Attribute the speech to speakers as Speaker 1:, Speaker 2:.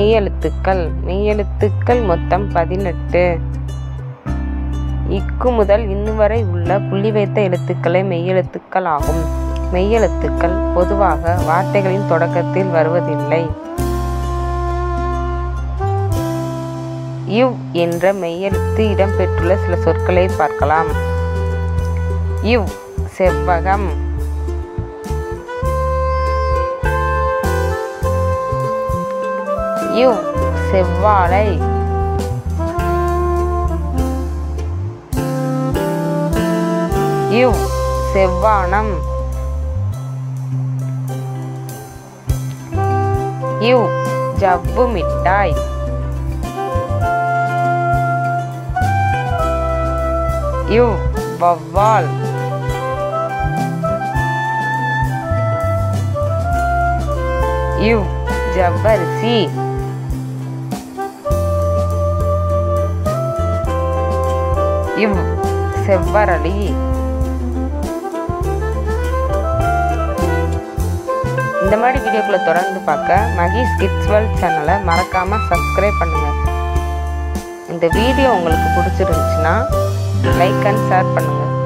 Speaker 1: மெய்யெழுத்துக்கள் மெய்யெழுத்துக்கள் மொத்தம் பதினெட்டு இக்கு முதல் இன்னு வரை உள்ள புள்ளி வைத்த எழுத்துக்களே மெய்யெழுத்துக்கள் ஆகும் மெய்யெழுத்துக்கள் பொதுவாக வார்த்தைகளின் தொடக்கத்தில் வருவதில்லை இவ் என்ற மெய்யெழுத்து இடம்பெற்றுள்ள சில சொற்களை பார்க்கலாம் இவ் செவ்வகம் இவ் செவ்வாழை இவ் செவ்வானம் இவ் ஜவ்வு மிட்டாய் இவ் வவ்வால் இவ் ஜவ்வரிசி இவ் செவ்வரளி இந்த மாதிரி வீடியோக்களை தொடர்ந்து பார்க்க மகேஷ் கிட்ஸ் வேர்ல்ட் சேனலை மறக்காமல் சப்ஸ்கிரைப் பண்ணுங்கள் இந்த வீடியோ உங்களுக்கு பிடிச்சிருந்துச்சுன்னா லைக் அண்ட் ஷேர் பண்ணுங்கள்